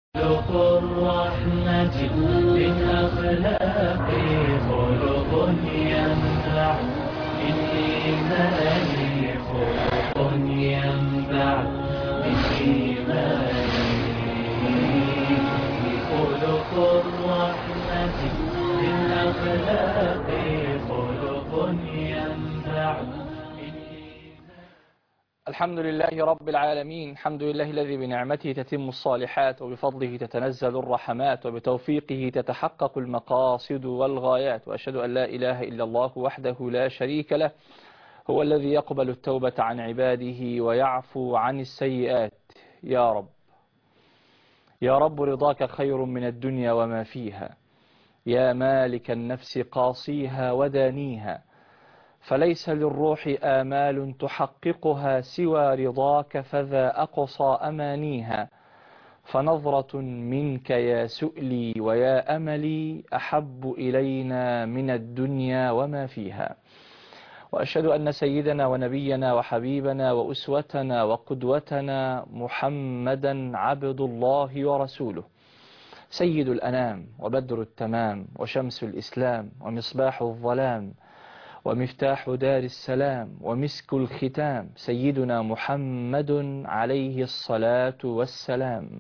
خلق الرحمة من أخلاقي خلق ينبع من إيماني خلق ينبع من إيماني خلق الرحمة من أخلاقي خلق ينبع من إيماني الحمد لله رب العالمين الحمد لله الذي بنعمته تتم الصالحات وبفضله تتنزل الرحمات وبتوفيقه تتحقق المقاصد والغايات وأشهد أن لا إله إلا الله وحده لا شريك له هو الذي يقبل التوبة عن عباده ويعفو عن السيئات يا رب يا رب رضاك خير من الدنيا وما فيها يا مالك النفس قاصيها ودانيها فليس للروح آمال تحققها سوى رضاك فذا أقصى أمانيها فنظرة منك يا سؤلي ويا أملي أحب إلينا من الدنيا وما فيها وأشهد أن سيدنا ونبينا وحبيبنا وأسوتنا وقدوتنا محمدا عبد الله ورسوله سيد الأنام وبدر التمام وشمس الإسلام ومصباح الظلام ومفتاح دار السلام ومسك الختام سيدنا محمد عليه الصلاة والسلام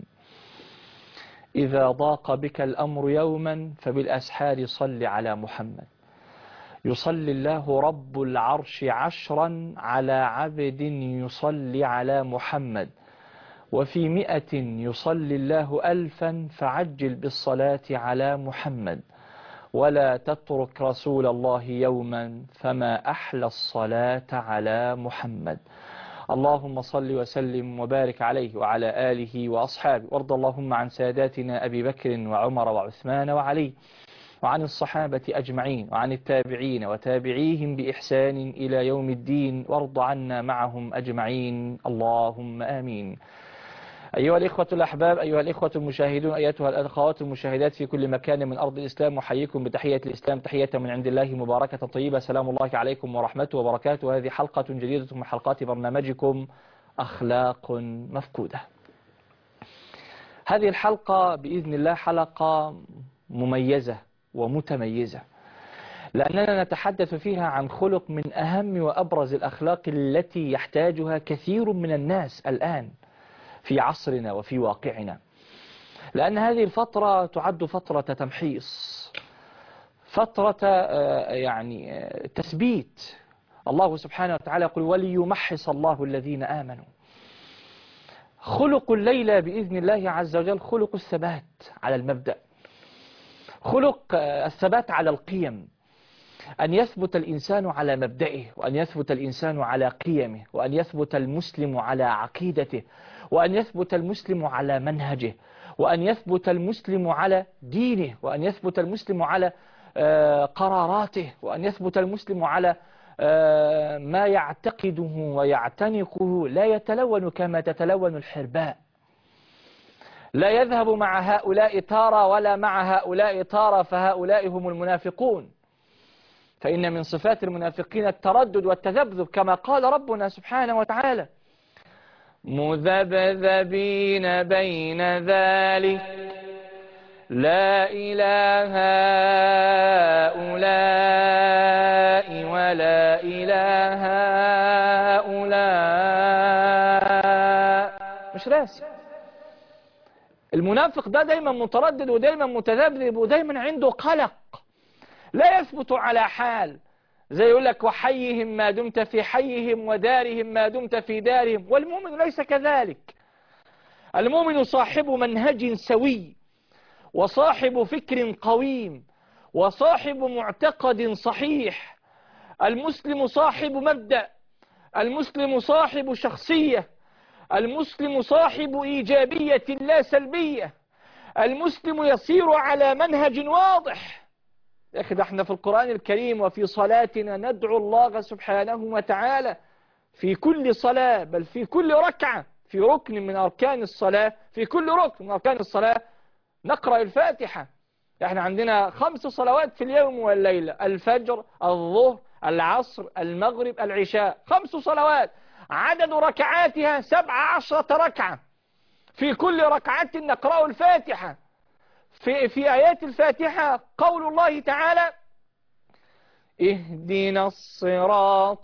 إذا ضاق بك الأمر يوما فبالأسحار صل على محمد يصلي الله رب العرش عشرا على عبد يصلي على محمد وفي مئة يصلي الله ألفا فعجل بالصلاة على محمد ولا تترك رسول الله يوما فما أحلى الصلاة على محمد اللهم صل وسلم وبارك عليه وعلى آله وأصحابه وارض اللهم عن ساداتنا أبي بكر وعمر وعثمان وعلي وعن الصحابة أجمعين وعن التابعين وتابعيهم بإحسان إلى يوم الدين وارض عنا معهم أجمعين اللهم آمين أيها الإخوة الأحباب أيها الإخوة المشاهدون أيتها الأخوات المشاهدات في كل مكان من أرض الإسلام أحييكم بتحية الإسلام تحية من عند الله مباركة طيبة سلام الله عليكم ورحمته وبركاته هذه حلقة جديدة من حلقات برنامجكم أخلاق مفقودة هذه الحلقة بإذن الله حلقة مميزة ومتميزة لأننا نتحدث فيها عن خلق من أهم وأبرز الأخلاق التي يحتاجها كثير من الناس الآن في عصرنا وفي واقعنا لأن هذه الفترة تعد فترة تمحيص فترة يعني تثبيت الله سبحانه وتعالى يقول وليمحص الله الذين آمنوا خلق الليلة بإذن الله عز وجل خلق الثبات على المبدأ خلق الثبات على القيم أن يثبت الإنسان على مبدئه وأن يثبت الإنسان على قيمه وأن يثبت المسلم على عقيدته وأن يثبت المسلم على منهجه وأن يثبت المسلم على دينه وأن يثبت المسلم على قراراته وأن يثبت المسلم على ما يعتقده ويعتنقه لا يتلون كما تتلون الحرباء لا يذهب مع هؤلاء تارة ولا مع هؤلاء تارة فهؤلاء هم المنافقون فإن من صفات المنافقين التردد والتذبذب كما قال ربنا سبحانه وتعالى مذبذبين بين ذلك لا إله هؤلاء ولا إله هؤلاء مش راسي المنافق ده دايما متردد ودايما متذبذب ودايما عنده قلق لا يثبت على حال زي يقول لك وحيهم ما دمت في حيهم ودارهم ما دمت في دارهم والمؤمن ليس كذلك المؤمن صاحب منهج سوي وصاحب فكر قويم وصاحب معتقد صحيح المسلم صاحب مبدأ المسلم صاحب شخصية المسلم صاحب إيجابية لا سلبية المسلم يسير على منهج واضح يا أخي ده احنا في القرآن الكريم وفي صلاتنا ندعو الله سبحانه وتعالى في كل صلاة بل في كل ركعة في ركن من أركان الصلاة في كل ركن من أركان الصلاة نقرأ الفاتحة احنا عندنا خمس صلوات في اليوم والليلة الفجر الظهر العصر المغرب العشاء خمس صلوات عدد ركعاتها سبع عشرة ركعة في كل ركعة نقرأ الفاتحة في, في آيات الفاتحة قول الله تعالى اهدنا الصراط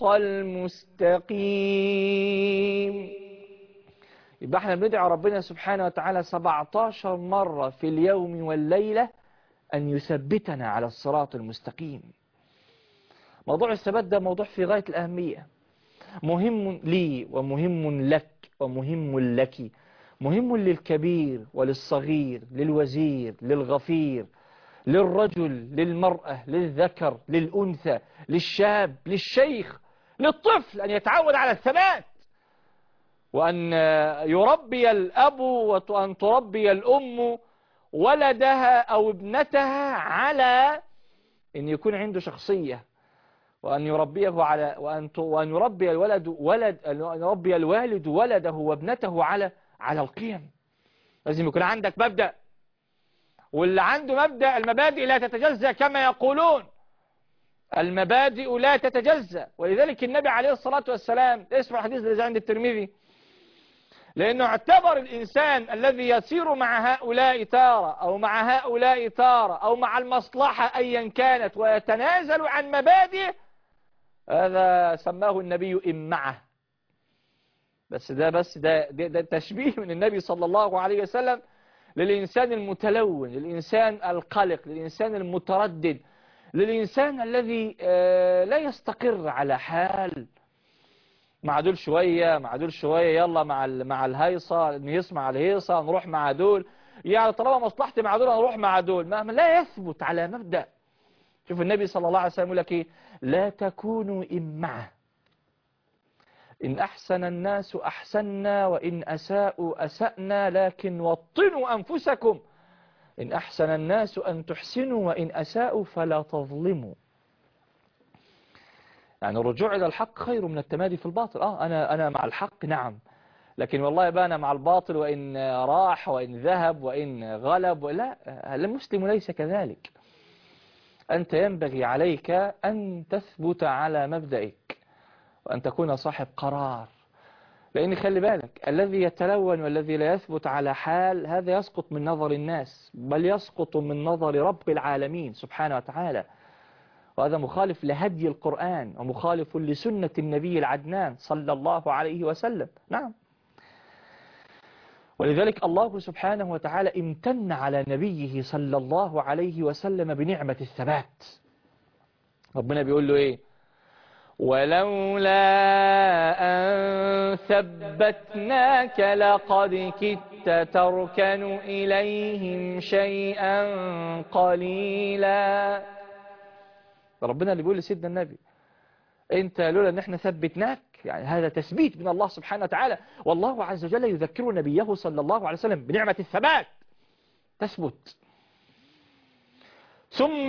المستقيم يبقى احنا بندعو ربنا سبحانه وتعالى 17 مرة في اليوم والليلة أن يثبتنا على الصراط المستقيم موضوع الثبات ده موضوع في غاية الأهمية مهم لي ومهم لك ومهم لك مهم للكبير وللصغير للوزير للغفير للرجل للمرأة للذكر للأنثى للشاب للشيخ للطفل أن يتعود على الثبات وأن يربي الأب وأن تربي الأم ولدها أو ابنتها على أن يكون عنده شخصية وأن يربيه على وأن وأن يربي الولد ولد أن يربي الوالد ولده وابنته على على القيم لازم يكون عندك مبدأ واللي عنده مبدأ المبادئ لا تتجزأ كما يقولون المبادئ لا تتجزأ ولذلك النبي عليه الصلاة والسلام اسمع الحديث الذي عند الترمذي لأنه اعتبر الإنسان الذي يسير مع هؤلاء تارة أو مع هؤلاء تارة أو مع المصلحة أيا كانت ويتنازل عن مبادئه هذا سماه النبي إمعه بس ده بس ده, ده, ده تشبيه من النبي صلى الله عليه وسلم للإنسان المتلون للإنسان القلق للإنسان المتردد للإنسان الذي لا يستقر على حال مع دول شوية مع دول شوية يلا مع مع الهيصة نسمع الهيصة نروح مع دول يعني طالما مصلحتي مع دول نروح مع دول ما لا يثبت على مبدأ شوف النبي صلى الله عليه وسلم يقول لك ايه لا تكونوا إمعة إن أحسن الناس أحسنا وإن أساءوا أسأنا لكن وطنوا أنفسكم إن أحسن الناس أن تحسنوا وإن أساءوا فلا تظلموا يعني الرجوع إلى الحق خير من التمادي في الباطل آه أنا, أنا مع الحق نعم لكن والله بقى أنا مع الباطل وإن راح وإن ذهب وإن غلب لا المسلم ليس كذلك أنت ينبغي عليك أن تثبت على مبدئك وأن تكون صاحب قرار لأن خلي بالك الذي يتلون والذي لا يثبت على حال هذا يسقط من نظر الناس بل يسقط من نظر رب العالمين سبحانه وتعالى وهذا مخالف لهدي القرآن ومخالف لسنة النبي العدنان صلى الله عليه وسلم نعم ولذلك الله سبحانه وتعالى امتن على نبيه صلى الله عليه وسلم بنعمة الثبات ربنا بيقول له ايه ولولا أن ثبتناك لقد كدت تركن إليهم شيئا قليلا ربنا اللي بيقول لسيدنا النبي انت لولا ان احنا ثبتناك يعني هذا تثبيت من الله سبحانه وتعالى والله عز وجل يذكر نبيه صلى الله عليه وسلم بنعمة الثبات تثبت ثم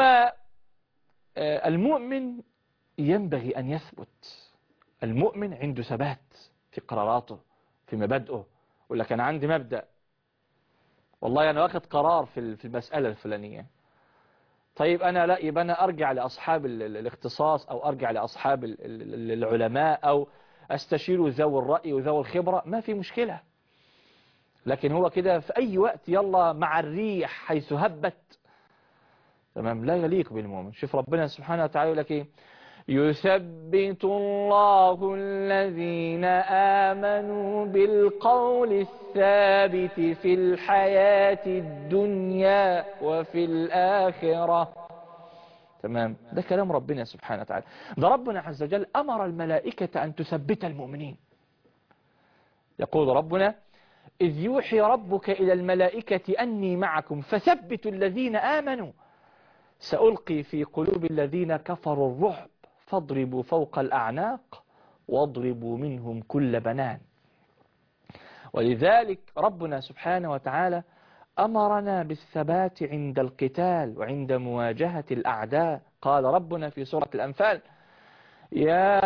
المؤمن ينبغي أن يثبت المؤمن عنده ثبات في قراراته في مبادئه يقول لك أنا عندي مبدأ والله أنا واخد قرار في في المسألة الفلانية طيب أنا لا يبقى أنا أرجع لأصحاب الاختصاص أو أرجع لأصحاب العلماء أو أستشير ذوي الرأي وذوي الخبرة ما في مشكلة لكن هو كده في أي وقت يلا مع الريح حيث هبت تمام لا يليق بالمؤمن شوف ربنا سبحانه وتعالى يقول لك إيه يثبت الله الذين آمنوا بالقول الثابت في الحياة الدنيا وفي الآخرة تمام ده كلام ربنا سبحانه وتعالى ده ربنا عز وجل أمر الملائكة أن تثبت المؤمنين يقول ربنا إذ يوحي ربك إلى الملائكة أني معكم فثبتوا الذين آمنوا سألقي في قلوب الذين كفروا الرعب فاضربوا فوق الأعناق واضربوا منهم كل بنان ولذلك ربنا سبحانه وتعالى أمرنا بالثبات عند القتال وعند مواجهة الأعداء قال ربنا في سورة الأنفال يا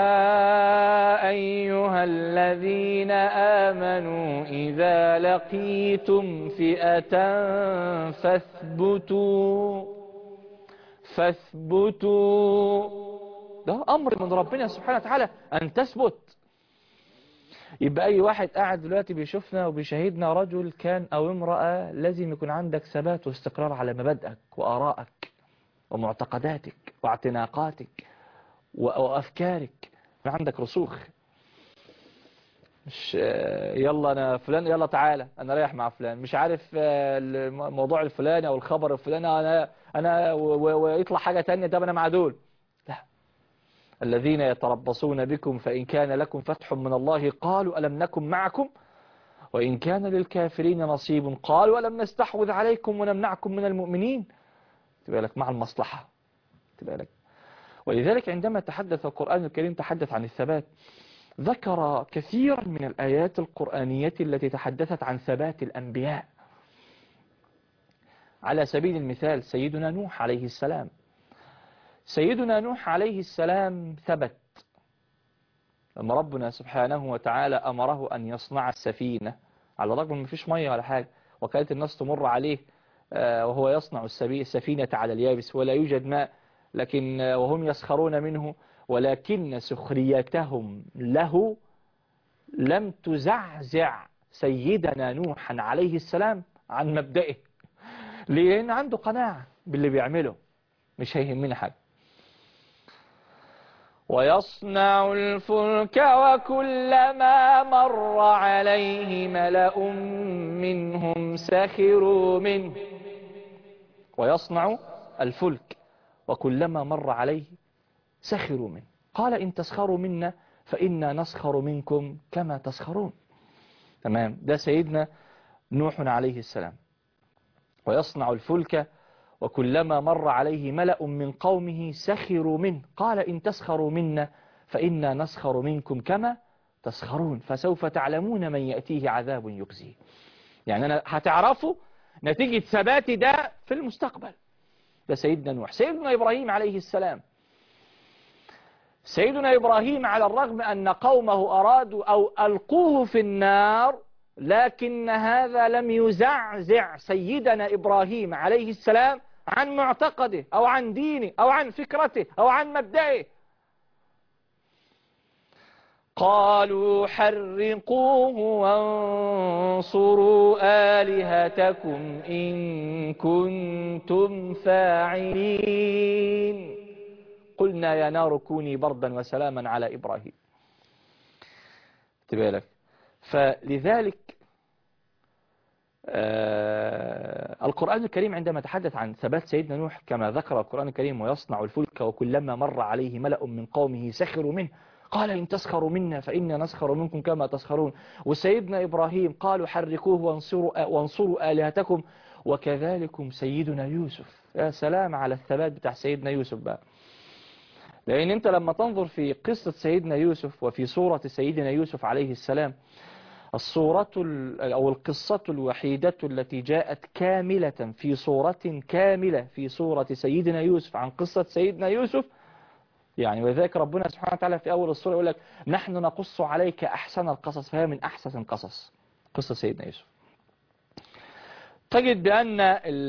أيها الذين آمنوا إذا لقيتم فئة فاثبتوا فاثبتوا ده أمر من ربنا سبحانه وتعالى أن تثبت يبقى أي واحد قاعد دلوقتي بيشوفنا وبيشاهدنا رجل كان أو امرأة لازم يكون عندك ثبات واستقرار على مبادئك وآرائك ومعتقداتك واعتناقاتك و- وأفكارك يكون عندك رسوخ مش آه، يلا أنا فلان يلا تعالى أنا رايح مع فلان مش عارف آه، الموضوع الفلاني أو الخبر الفلاني أنا أنا و- و- ويطلع حاجة تانية طب أنا مع دول لا الذين يتربصون بكم فإن كان لكم فتح من الله قالوا ألم نكن معكم وإن كان للكافرين نصيب قالوا ألم نستحوذ عليكم ونمنعكم من المؤمنين تبقى لك مع المصلحة تبقى لك ولذلك عندما تحدث القرآن الكريم تحدث عن الثبات ذكر كثيرا من الآيات القرآنية التي تحدثت عن ثبات الأنبياء على سبيل المثال سيدنا نوح عليه السلام سيدنا نوح عليه السلام ثبت لما ربنا سبحانه وتعالى أمره أن يصنع السفينة على الرغم من مفيش مية ولا حاجة وكانت الناس تمر عليه آه، وهو يصنع السبي- السفينة على اليابس ولا يوجد ماء لكن آه، وهم يسخرون منه ولكن سخريتهم له لم تزعزع سيدنا نوحا عليه السلام عن مبدئه لأن عنده قناعة باللي بيعمله مش هيهمنا حاجة ويصنع الفلك وكلما مر عليه ملأ منهم سخروا منه ويصنع الفلك وكلما مر عليه سخروا منه قال إن تسخروا منا فإنا نسخر منكم كما تسخرون تمام ده سيدنا نوح عليه السلام ويصنع الفلك وكلما مر عليه ملأ من قومه سخروا منه قال إن تسخروا منا فإنا نسخر منكم كما تسخرون فسوف تعلمون من يأتيه عذاب يخزيه يعني أنا هتعرفوا نتيجة ثباتي ده في المستقبل ده سيدنا نوح سيدنا إبراهيم عليه السلام سيدنا إبراهيم على الرغم أن قومه أرادوا أو ألقوه في النار لكن هذا لم يزعزع سيدنا إبراهيم عليه السلام عن معتقده أو عن دينه أو عن فكرته أو عن مبدئه قالوا حرقوه وانصروا آلهتكم إن كنتم فاعلين قلنا يا نار كوني بردا وسلاما على إبراهيم تبالك فلذلك آه القرآن الكريم عندما تحدث عن ثبات سيدنا نوح كما ذكر القرآن الكريم ويصنع الفلك وكلما مر عليه ملأ من قومه سخروا منه قال إن تسخروا منا فإنا نسخر منكم كما تسخرون وسيدنا إبراهيم قالوا حركوه وانصروا, وانصروا آلهتكم وكذلكم سيدنا يوسف يا سلام على الثبات بتاع سيدنا يوسف بقى لأن أنت لما تنظر في قصة سيدنا يوسف وفي صورة سيدنا يوسف عليه السلام الصورة أو القصة الوحيدة التي جاءت كاملة في صورة كاملة في صورة سيدنا يوسف عن قصة سيدنا يوسف يعني وذلك ربنا سبحانه وتعالى في أول الصورة يقول لك نحن نقص عليك أحسن القصص فهي من أحسن القصص قصة سيدنا يوسف تجد بأن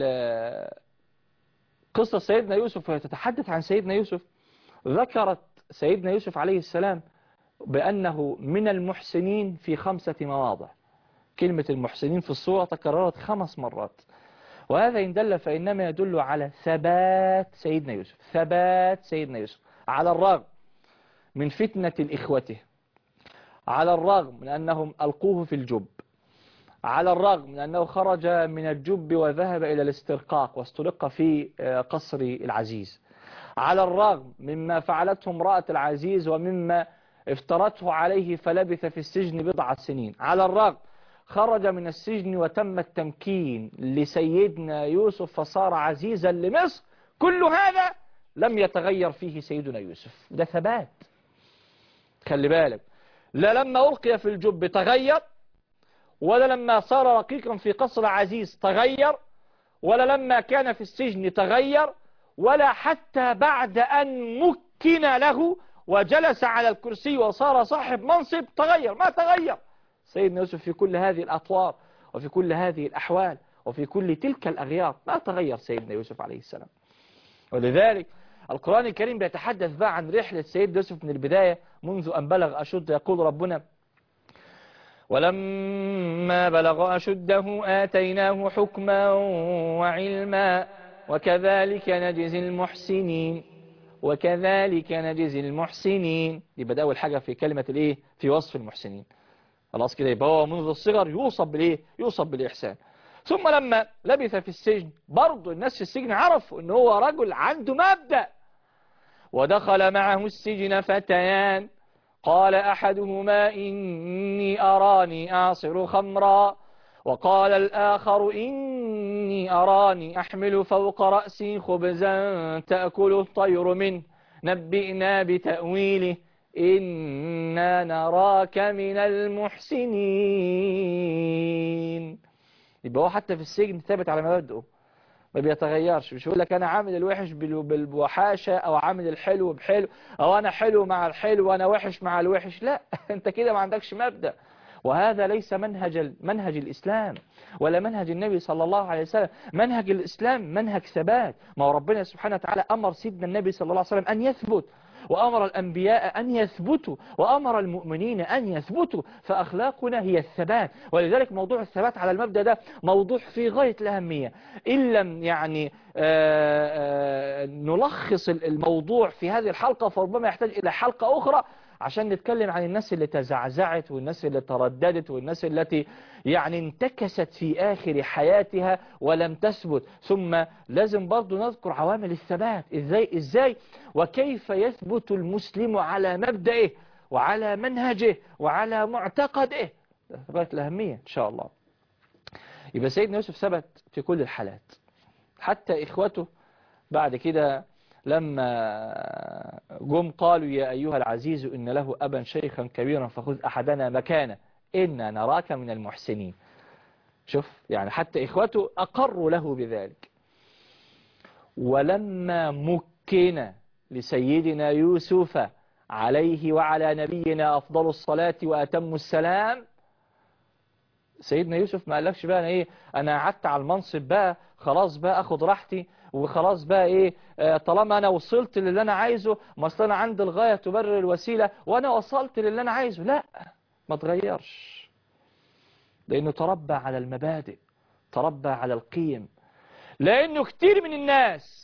قصة سيدنا يوسف وهي تتحدث عن سيدنا يوسف ذكرت سيدنا يوسف عليه السلام بأنه من المحسنين في خمسة مواضع كلمة المحسنين في الصورة تكررت خمس مرات وهذا إن دل فإنما يدل على ثبات سيدنا يوسف ثبات سيدنا يوسف على الرغم من فتنة إخوته على الرغم من أنهم ألقوه في الجب على الرغم من أنه خرج من الجب وذهب إلى الاسترقاق واسترق في قصر العزيز على الرغم مما فعلته امرأة العزيز ومما افترته عليه فلبث في السجن بضع سنين على الرغم خرج من السجن وتم التمكين لسيدنا يوسف فصار عزيزا لمصر كل هذا لم يتغير فيه سيدنا يوسف ده ثبات خلي بالك لا لما ألقي في الجب تغير ولا لما صار رقيقا في قصر عزيز تغير ولا لما كان في السجن تغير ولا حتى بعد أن مكن له وجلس على الكرسي وصار صاحب منصب تغير ما تغير سيدنا يوسف في كل هذه الأطوار وفي كل هذه الأحوال وفي كل تلك الأغيار ما تغير سيدنا يوسف عليه السلام ولذلك القرآن الكريم بيتحدث بقى عن رحلة سيدنا يوسف من البداية منذ أن بلغ أشد يقول ربنا ولما بلغ أشده آتيناه حكما وعلما وكذلك نجزي المحسنين وكذلك نجزي المحسنين يبقى ده أول حاجة في كلمة الإيه في وصف المحسنين خلاص كده يبقى هو منذ الصغر يوصف بالإيه يوصف بالإحسان ثم لما لبث في السجن برضه الناس في السجن عرفوا ان هو رجل عنده مبدأ ودخل معه السجن فتيان قال أحدهما إني أراني أعصر خمرا وقال الآخر إني أراني أحمل فوق رأسي خبزا تأكل الطير منه نبئنا بتأويله إنا نراك من المحسنين يبقى هو حتى في السجن ثابت على مبادئه ما بيتغيرش مش يقول لك انا عامل الوحش بال- بالوحاشة او عامل الحلو بحلو او انا حلو مع الحلو وانا وحش مع الوحش لا انت كده ما عندكش مبدأ وهذا ليس منهج ال- منهج الإسلام ولا منهج النبي صلى الله عليه وسلم منهج الإسلام منهج ثبات ما هو ربنا سبحانه وتعالى أمر سيدنا النبي صلى الله عليه وسلم أن يثبت وأمر الأنبياء أن يثبتوا وأمر المؤمنين أن يثبتوا فأخلاقنا هي الثبات ولذلك موضوع الثبات على المبدأ ده موضوع في غاية الأهمية إن لم يعني آه، آه، نلخص الموضوع في هذه الحلقة فربما يحتاج إلى حلقة أخرى عشان نتكلم عن الناس اللي تزعزعت والناس اللي ترددت والناس التي يعني انتكست في آخر حياتها ولم تثبت ثم لازم برضو نذكر عوامل الثبات إزاي, إزاي وكيف يثبت المسلم على مبدئه وعلى منهجه وعلى معتقده ثبات الأهمية إن شاء الله يبقى سيدنا يوسف ثبت في كل الحالات حتى إخوته بعد كده لما جم قالوا يا أيها العزيز إن له أبا شيخا كبيرا فخذ أحدنا مكانه إنا نراك من المحسنين شوف يعني حتى إخوته أقروا له بذلك ولما مكن لسيدنا يوسف عليه وعلى نبينا أفضل الصلاة وأتم السلام سيدنا يوسف ما قالكش بقى أنا إيه أنا قعدت على المنصب بقى خلاص بقى أخد راحتي وخلاص بقى إيه آه، طالما أنا وصلت للي أنا عايزه ما أصل أنا عند الغاية تبرر الوسيلة وأنا وصلت للي أنا عايزه لا ما تغيرش لأنه تربى على المبادئ تربى على القيم لأنه كتير من الناس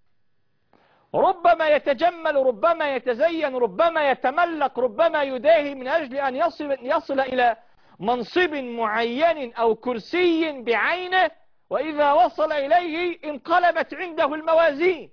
ربما يتجمل ربما يتزين ربما يتملق ربما يداهي من أجل أن يصل, يصل إلى منصب معين أو كرسي بعينه وإذا وصل إليه انقلبت عنده الموازين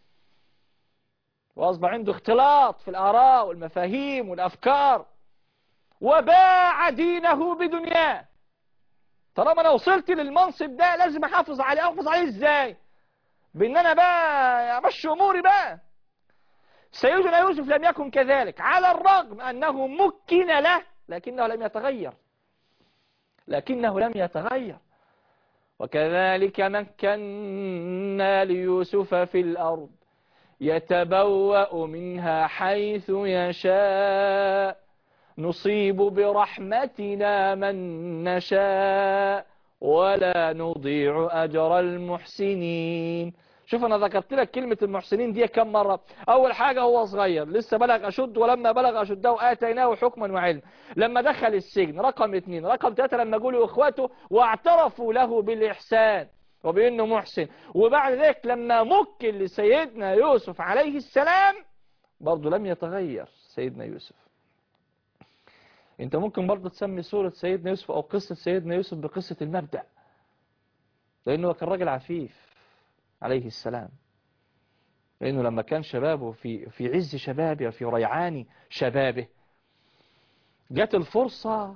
وأصبح عنده اختلاط في الآراء والمفاهيم والأفكار وباع دينه بدنياه طالما أنا وصلت للمنصب ده لازم أحافظ عليه أحافظ عليه إزاي بأن أنا بقى أمشي أموري بقى سيدنا يوسف لم يكن كذلك على الرغم أنه مكن له لكنه لم يتغير لكنه لم يتغير وكذلك مكنا ليوسف في الأرض يتبوأ منها حيث يشاء نصيب برحمتنا من نشاء ولا نضيع أجر المحسنين شوف أنا ذكرت لك كلمة المحسنين دي كم مرة أول حاجة هو صغير لسه بلغ أشد ولما بلغ أشده آتيناه حكما وعلم لما دخل السجن رقم اثنين رقم ثلاثة لما قولوا إخواته واعترفوا له بالإحسان وبأنه محسن وبعد ذلك لما مكن لسيدنا يوسف عليه السلام برضه لم يتغير سيدنا يوسف انت ممكن برضه تسمي سورة سيدنا يوسف او قصة سيدنا يوسف بقصة المبدأ لانه كان راجل عفيف عليه السلام لانه لما كان شبابه في في عز شبابه وفي ريعان شبابه جت الفرصة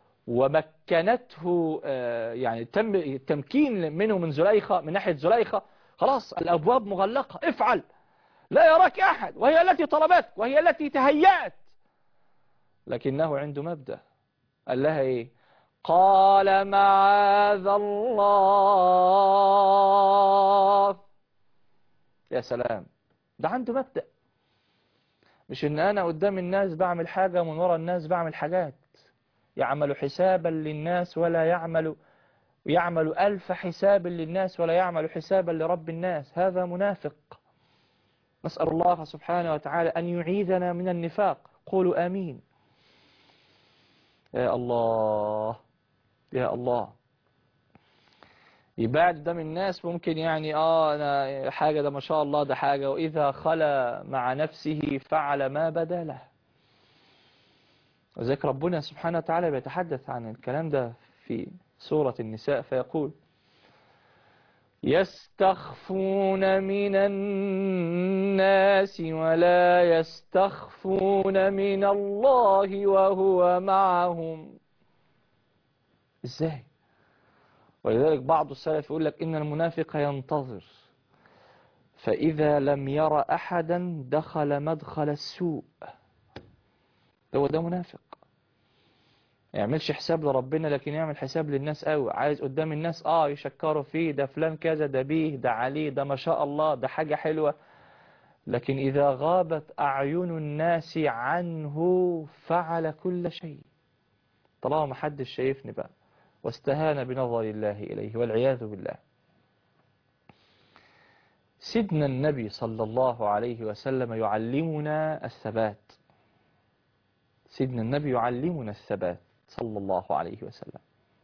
ومكنته آه، يعني تم التمكين منه من زليخة من ناحية زليخة خلاص الأبواب مغلقة افعل لا يراك أحد وهي التي طلبتك وهي التي تهيأت لكنه عنده مبدأ قال لها ايه قال معاذ الله يا سلام ده عنده مبدأ مش ان انا قدام الناس بعمل حاجة ومن ورا الناس بعمل حاجات يعمل حسابا للناس ولا يعمل يعمل ألف حساب للناس ولا يعمل حسابا لرب الناس هذا منافق نسأل الله سبحانه وتعالى أن يعيذنا من النفاق قولوا آمين يا الله يا الله يبعد قدام الناس ممكن يعني اه انا حاجة ده ما شاء الله ده حاجة واذا خلا مع نفسه فعل ما بدا له وذلك ربنا سبحانه وتعالى بيتحدث عن الكلام ده في سورة النساء فيقول يستخفون من الناس ولا يستخفون من الله وهو معهم ازاي ولذلك بعض السلف يقول لك إن المنافق ينتظر فإذا لم ير أحدا دخل مدخل السوء هو ده منافق ما يعملش حساب لربنا لكن يعمل حساب للناس قوي عايز قدام الناس اه يشكروا فيه ده فلان كذا ده بيه ده عليه ده ما شاء الله ده حاجة حلوة لكن إذا غابت أعين الناس عنه فعل كل شيء طالما ما حدش شايفني بقى واستهان بنظر الله إليه والعياذ بالله سيدنا النبي صلى الله عليه وسلم يعلمنا الثبات سيدنا النبي يعلمنا الثبات صلى الله عليه وسلم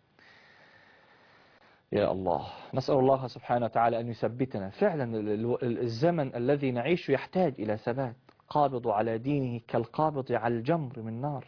يا الله نسأل الله سبحانه وتعالى أن يثبتنا فعلا الزمن الذي نعيش يحتاج إلى ثبات قابض على دينه كالقابض على الجمر من نار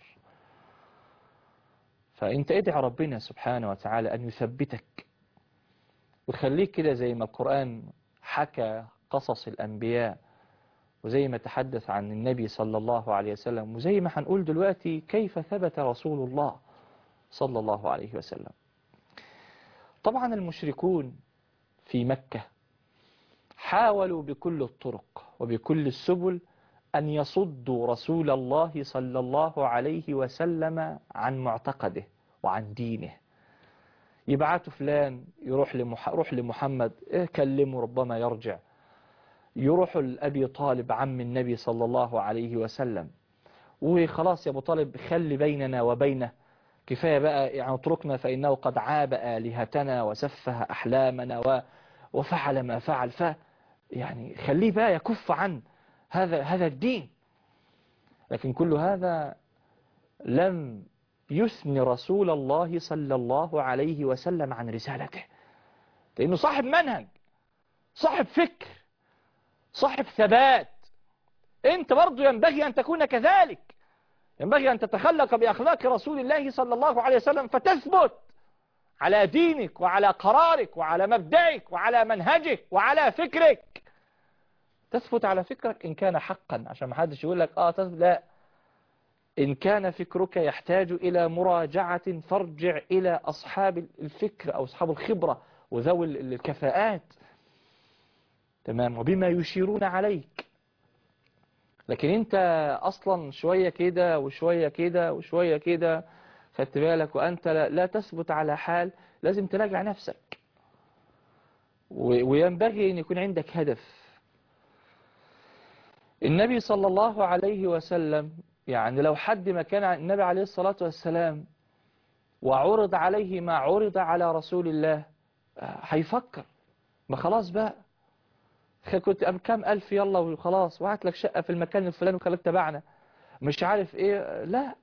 فأنت ادعي ربنا سبحانه وتعالى أن يثبتك ويخليك كده زي ما القرآن حكى قصص الأنبياء وزي ما تحدث عن النبي صلى الله عليه وسلم وزي ما هنقول دلوقتي كيف ثبت رسول الله صلى الله عليه وسلم طبعا المشركون في مكة حاولوا بكل الطرق وبكل السبل أن يصدوا رسول الله صلى الله عليه وسلم عن معتقده وعن دينه يبعتوا فلان يروح لمح... روح لمحمد إيه كلمه ربما يرجع يروحوا لأبي طالب عم النبي صلى الله عليه وسلم وخلاص يا أبو طالب خلي بيننا وبينه كفاية بقى يعني اتركنا فإنه قد عاب آلهتنا وسفه أحلامنا و... وفعل ما فعل ف يعني خليه بقى يكف عن هذا هذا الدين لكن كل هذا لم يثني رسول الله صلى الله عليه وسلم عن رسالته لأنه صاحب منهج صاحب فكر صاحب ثبات انت برضو ينبغي أن تكون كذلك ينبغي أن تتخلق بأخلاق رسول الله صلى الله عليه وسلم فتثبت على دينك وعلى قرارك وعلى مبدئك وعلى منهجك وعلى فكرك تثبت على فكرك إن كان حقا عشان ما حدش يقول لك آه تثبت لا إن كان فكرك يحتاج إلى مراجعة فارجع إلى أصحاب الفكر أو أصحاب الخبرة وذوي الكفاءات تمام وبما يشيرون عليك لكن انت اصلا شوية كده وشوية كده وشوية كده خدت بالك وانت لا, لا تثبت على حال لازم تراجع نفسك وينبغي ان يكون عندك هدف النبي صلى الله عليه وسلم يعني لو حد ما كان النبي عليه الصلاة والسلام وعرض عليه ما عرض على رسول الله هيفكر ما خلاص بقى كنت كام ألف يلا وخلاص وهات لك شقة في المكان الفلاني وخليك تبعنا مش عارف ايه لا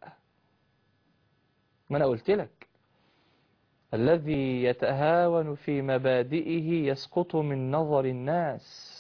ما انا قلت لك الذي يتهاون في مبادئه يسقط من نظر الناس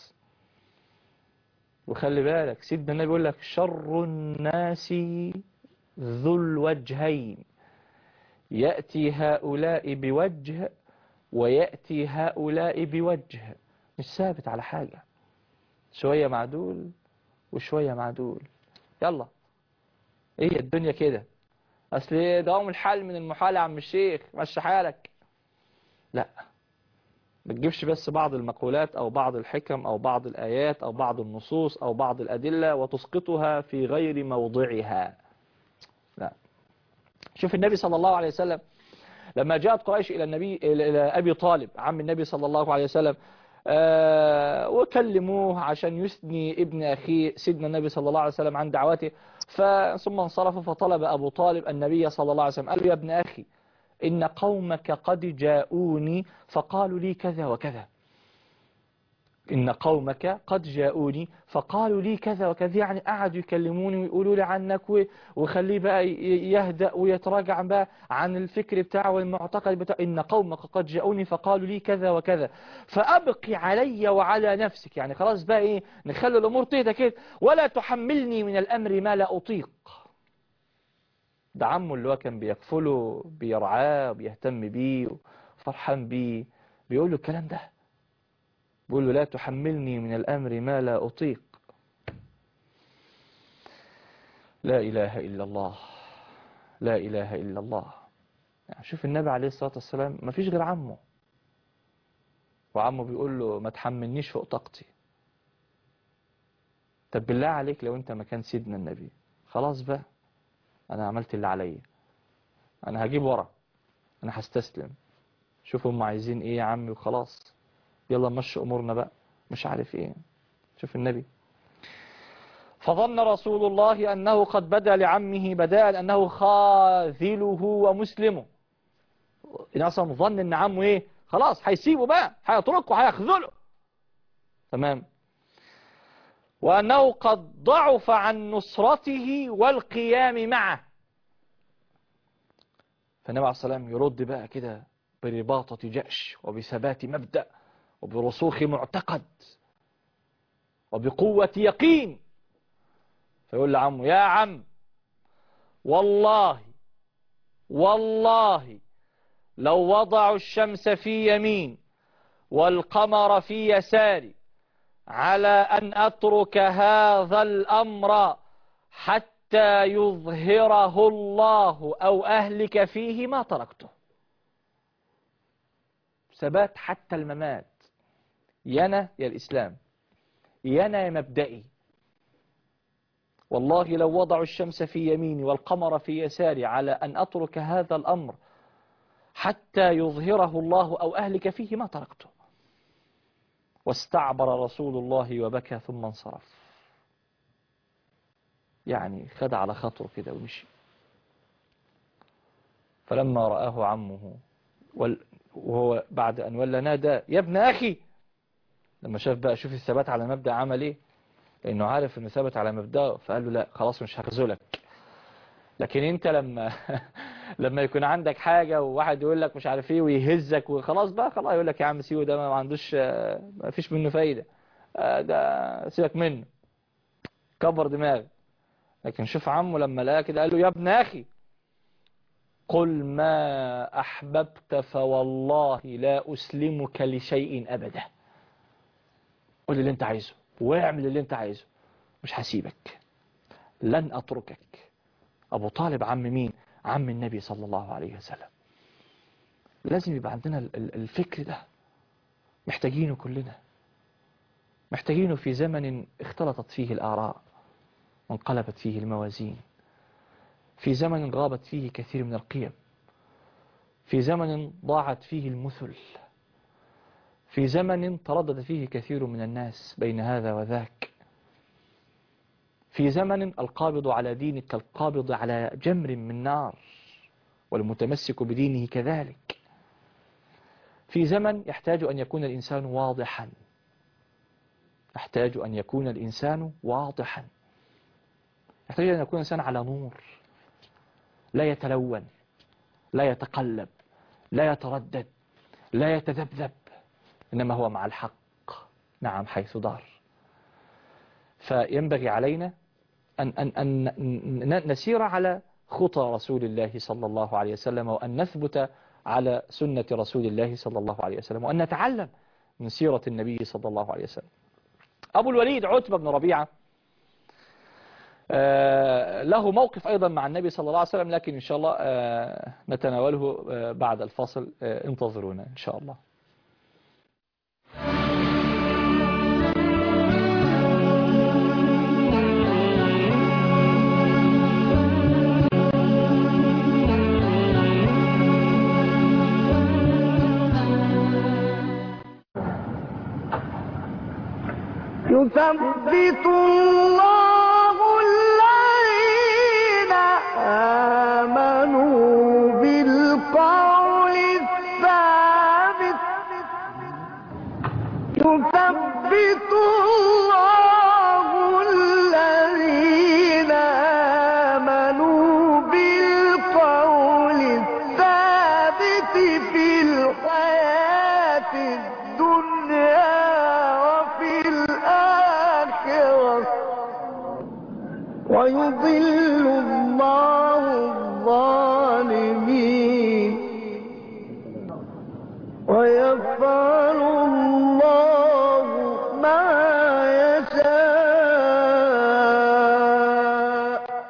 وخلي بالك سيدنا النبي يقول لك شر الناس ذو الوجهين يأتي هؤلاء بوجه ويأتي هؤلاء بوجه مش ثابت على حاجة شوية مع دول وشوية مع دول يلا ايه الدنيا كده اصل دوام الحل من المحال يا عم الشيخ مشي حالك لا ما تجيبش بس بعض المقولات او بعض الحكم او بعض الايات او بعض النصوص او بعض الادلة وتسقطها في غير موضعها لا شوف النبي صلى الله عليه وسلم لما جاءت قريش الى النبي الى ابي طالب عم النبي صلى الله عليه وسلم آه وكلموه عشان يثني ابن أخيه سيدنا النبي صلى الله عليه وسلم عن دعوته ثم انصرف فطلب أبو طالب النبي صلى الله عليه وسلم قال له يا ابن أخي إن قومك قد جاءوني فقالوا لي كذا وكذا إن قومك قد جاءوني فقالوا لي كذا وكذا يعني قعدوا يكلموني ويقولوا لي عنك و- وخليه بقى ي- يهدأ ويتراجع بقى عن الفكر بتاعه والمعتقد بتاعه إن قومك قد جاءوني فقالوا لي كذا وكذا فأبقي علي وعلى نفسك يعني خلاص بقى إيه نخلي الأمور تهدى كده ولا تحملني من الأمر ما لا أطيق ده عمه اللي هو كان بيكفله بيرعاه بيهتم بيه وفرحان بيه بيقول له الكلام ده بيقول له لا تحملني من الأمر ما لا أطيق لا إله إلا الله لا إله إلا الله يعني شوف النبي عليه الصلاة والسلام ما فيش غير عمه وعمه بيقول له ما تحملنيش فوق طاقتي طب بالله عليك لو انت مكان سيدنا النبي خلاص بقى انا عملت اللي عليا انا هجيب ورا انا هستسلم شوفوا هم عايزين ايه يا عمي وخلاص يلا نمشي امورنا بقى مش عارف ايه شوف النبي فظن رسول الله انه قد بدا لعمه بداء انه خاذله ومسلمه إن اصلا ظن ان عمه ايه خلاص هيسيبه بقى هيتركه هيخذله تمام وأنه قد ضعف عن نصرته والقيام معه فالنبي عليه الصلاة والسلام يرد بقى كده برباطة جأش وبثبات مبدأ وبرسوخ معتقد وبقوة يقين فيقول لعمه يا عم والله والله لو وضعوا الشمس في يمين والقمر في يساري على أن أترك هذا الأمر حتى يظهره الله أو أهلك فيه ما تركته ثبات حتى الممات ينا يا الإسلام ينا يا مبدئي والله لو وضعوا الشمس في يميني والقمر في يساري على أن أترك هذا الأمر حتى يظهره الله أو أهلك فيه ما تركته واستعبر رسول الله وبكى ثم انصرف يعني خد على خطره كده ومشي فلما رآه عمه وال- وهو بعد أن ولى نادى يا ابن أخي لما شاف بقى شوف الثبات على مبدأ عمل إيه لأنه عارف أنه ثبت على مبدأه فقال له لا خلاص مش هخذلك لكن أنت لما لما يكون عندك حاجة وواحد يقول لك مش عارف ايه ويهزك وخلاص بقى خلاص يقول لك يا عم سيبه ده ما عندوش آه، ما فيش منه فايدة آه، ده سيبك منه كبر دماغك لكن شوف عمه لما لقاه كده قال له يا ابن اخي قل ما احببت فوالله لا اسلمك لشيء ابدا قل اللي انت عايزه واعمل اللي انت عايزه مش هسيبك لن اتركك ابو طالب عم مين عم النبي صلى الله عليه وسلم لازم يبقى عندنا ال- ال- الفكر ده محتاجينه كلنا محتاجينه في زمن اختلطت فيه الآراء وانقلبت فيه الموازين في زمن غابت فيه كثير من القيم في زمن ضاعت فيه المثل في زمن تردد فيه كثير من الناس بين هذا وذاك في زمن القابض على دينك كالقابض على جمر من نار والمتمسك بدينه كذلك في زمن يحتاج أن يكون الإنسان واضحا يحتاج أن يكون الإنسان واضحا يحتاج أن يكون الإنسان على نور لا يتلون لا يتقلب لا يتردد لا يتذبذب إنما هو مع الحق نعم حيث دار فينبغي علينا أن, أن, أن ن- نسير على خطى رسول الله صلى الله عليه وسلم وأن نثبت على سنة رسول الله صلى الله عليه وسلم وأن نتعلم من سيرة النبي صلى الله عليه وسلم أبو الوليد عتبة بن ربيعة آه، له موقف أيضا مع النبي صلى الله عليه وسلم لكن إن شاء الله آه، نتناوله آه، بعد الفاصل آه، انتظرونا إن شاء الله يثبت الله الذين آمنوا بالقول الثابت يثبت يثبت الله الذين آمنوا بالقول الثابت في الحياة الدنيا وفي الآخرة ويضل الله الظالمين ويفعل الله ما يشاء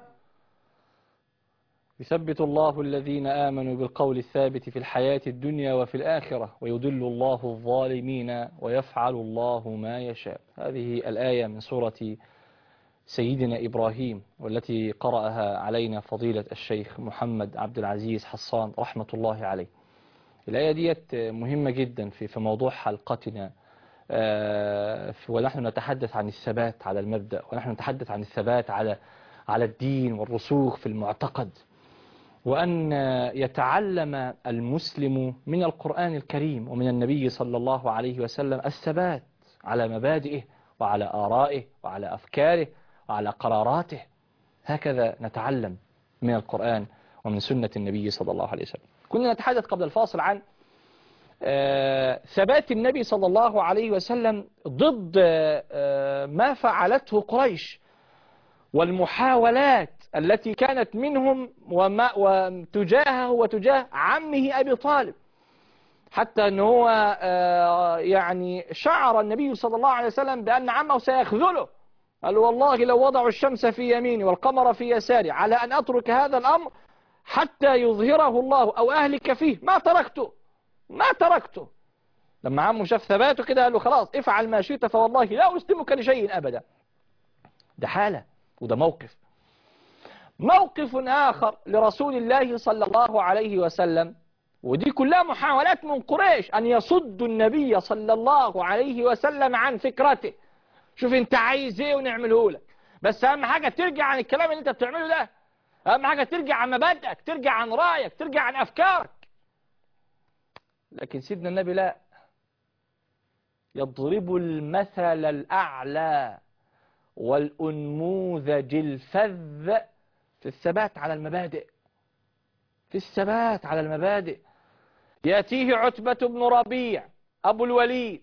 يثبت الله الذين آمنوا بالقول الثابت في الحياة الدنيا وفي الآخرة ويضل الله الظالمين ويفعل الله ما يشاء هذه الآية من سورة سيدنا إبراهيم والتي قرأها علينا فضيلة الشيخ محمد عبد العزيز حصان رحمة الله عليه الآية ديت مهمة جدا في في موضوع حلقتنا آه، ونحن نتحدث عن الثبات على المبدأ ونحن نتحدث عن الثبات على على الدين والرسوخ في المعتقد وأن يتعلم المسلم من القرآن الكريم ومن النبي صلى الله عليه وسلم الثبات على مبادئه وعلى آرائه وعلى أفكاره وعلى قراراته هكذا نتعلم من القرآن ومن سنة النبي صلى الله عليه وسلم كنا نتحدث قبل الفاصل عن آه، ثبات النبي صلى الله عليه وسلم ضد آه، ما فعلته قريش والمحاولات التي كانت منهم وما وتجاهه وتجاه عمه أبي طالب حتى أنه هو آه، يعني شعر النبي صلى الله عليه وسلم بأن عمه سيخذله قال والله لو وضعوا الشمس في يميني والقمر في يساري على أن أترك هذا الأمر حتى يظهره الله أو أهلك فيه ما تركته ما تركته لما عمه شاف ثباته كده قال له خلاص افعل ما شئت فوالله لا أسلمك لشيء أبدا ده حالة وده موقف موقف آخر لرسول الله صلى الله عليه وسلم ودي كلها محاولات من قريش أن يصدوا النبي صلى الله عليه وسلم عن فكرته شوف انت عايز ايه ونعمله لك بس اهم حاجة ترجع عن الكلام اللي انت بتعمله ده اهم حاجة ترجع عن مبادئك ترجع عن رأيك ترجع عن افكارك لكن سيدنا النبي لا يضرب المثل الأعلى والأنموذج الفذ في الثبات على المبادئ في الثبات على المبادئ يأتيه عتبة بن ربيع أبو الوليد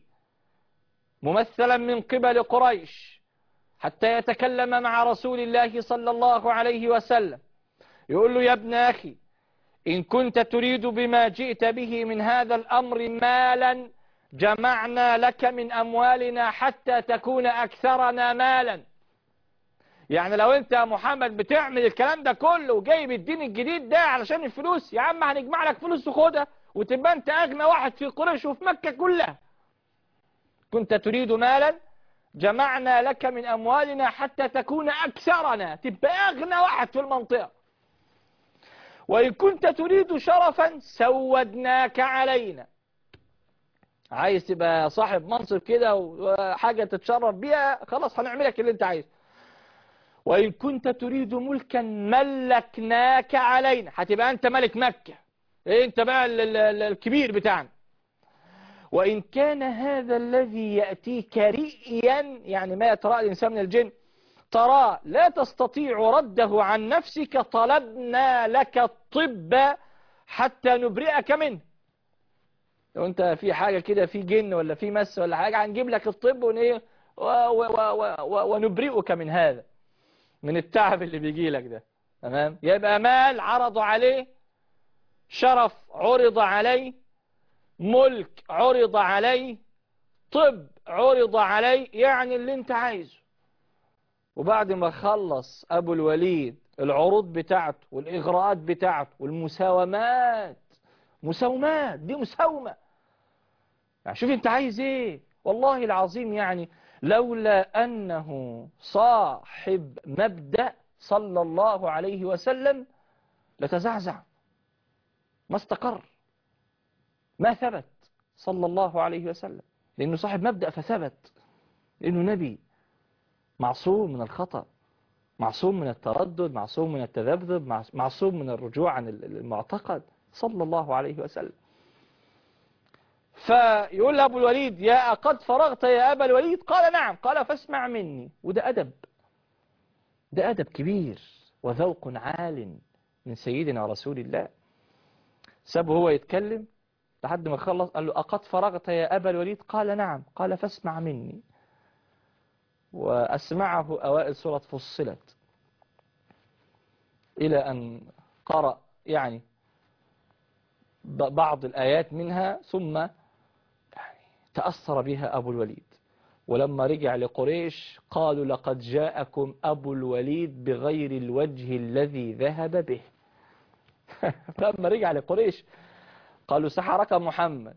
ممثلا من قبل قريش حتى يتكلم مع رسول الله صلى الله عليه وسلم يقول له يا ابن أخي إن كنت تريد بما جئت به من هذا الأمر مالا جمعنا لك من أموالنا حتى تكون أكثرنا مالا يعني لو أنت يا محمد بتعمل الكلام ده كله وجايب الدين الجديد ده علشان الفلوس يا عم هنجمع لك فلوس وخدها وتبقى أنت أغنى واحد في قريش وفي مكة كلها كنت تريد مالا جمعنا لك من أموالنا حتى تكون أكثرنا تبقى أغنى واحد في المنطقة وإن كنت تريد شرفا سودناك علينا عايز تبقى صاحب منصب كده وحاجة تتشرف بيها خلاص هنعملك اللي انت عايزه وإن كنت تريد ملكا ملكناك علينا هتبقى أنت ملك مكة إيه أنت بقى ال- ال- ال- الكبير بتاعنا وإن كان هذا الذي يأتيك رئيا يعني ما يترى الإنسان من الجن ترى لا تستطيع رده عن نفسك طلبنا لك الطب حتى نبرئك منه لو انت في حاجة كده في جن ولا في مس ولا حاجة هنجيب لك الطب ون- إيه و- و- و- و- ونبرئك من هذا من التعب اللي بيجي لك ده تمام يبقى مال عرض عليه شرف عرض عليه ملك عرض عليه طب عرض عليه يعني اللي انت عايزه وبعد ما خلص ابو الوليد العروض بتاعته والاغراءات بتاعته والمساومات مساومات دي مساومة يعني شوف انت عايز ايه والله العظيم يعني لولا انه صاحب مبدأ صلى الله عليه وسلم لتزعزع ما استقر ما ثبت صلى الله عليه وسلم لأنه صاحب مبدأ فثبت لأنه نبي معصوم من الخطأ معصوم من التردد معصوم من التذبذب مع- معصوم من الرجوع عن ال- المعتقد صلى الله عليه وسلم فيقول له أبو الوليد يا قد فرغت يا أبا الوليد قال نعم قال فاسمع مني وده أدب ده أدب كبير وذوق عال من سيدنا رسول الله سابه هو يتكلم لحد ما خلص قال له أقد فرغت يا أبا الوليد قال نعم قال فاسمع مني وأسمعه أوائل سورة فصلت إلى أن قرأ يعني ب- بعض الآيات منها ثم يعني تأثر بها أبو الوليد ولما رجع لقريش قالوا لقد جاءكم أبو الوليد بغير الوجه الذي ذهب به لما رجع لقريش قالوا سحرك محمد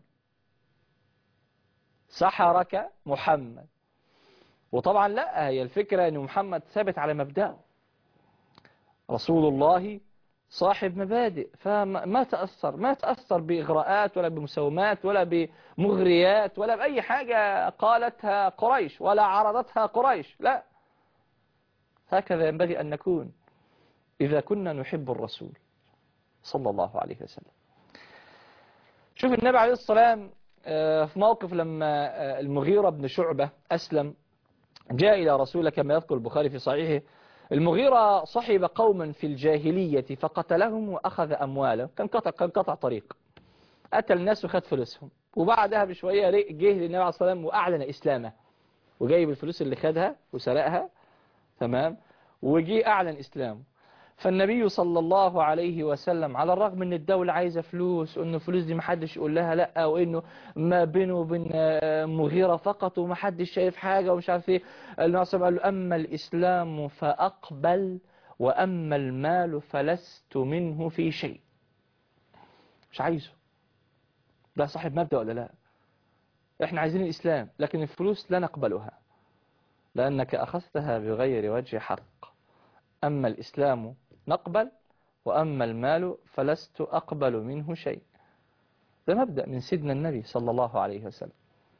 سحرك محمد وطبعا لا هي الفكرة أن محمد ثابت على مبدأه رسول الله صاحب مبادئ فما ما تأثر ما تأثر بإغراءات ولا بمساومات ولا بمغريات ولا بأي حاجة قالتها قريش ولا عرضتها قريش لا هكذا ينبغي أن نكون إذا كنا نحب الرسول صلى الله عليه وسلم شوف النبي عليه الصلاة والسلام آه، في موقف لما آه، المغيرة بن شعبة أسلم جاء إلى رسول كما يذكر البخاري في صحيحه المغيرة صحب قوما في الجاهلية فقتلهم وأخذ أموالهم كان قطع, كان قطع طريق قتل الناس وخد فلوسهم وبعدها بشوية ري- جه للنبي عليه الصلاة والسلام وأعلن إسلامه وجايب الفلوس اللي خدها وسرقها تمام وجي أعلن إسلامه فالنبي صلى الله عليه وسلم على الرغم ان الدولة عايزة فلوس وان الفلوس دي محدش يقول لها لا وانه ما بينه وبين آه، مغيرة فقط ومحدش شايف حاجة ومش عارف ايه النبي صلى الله عليه وسلم قال له اما الاسلام فاقبل واما المال فلست منه في شيء مش عايزه ده صاحب مبدأ ولا لا احنا عايزين الاسلام لكن الفلوس لا نقبلها لانك اخذتها بغير وجه حق أما الإسلام نقبل وأما المال فلست أقبل منه شيء ده مبدأ من سيدنا النبي صلى الله عليه وسلم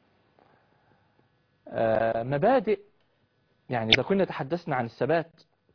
آه، مبادئ يعني إذا كنا تحدثنا عن الثبات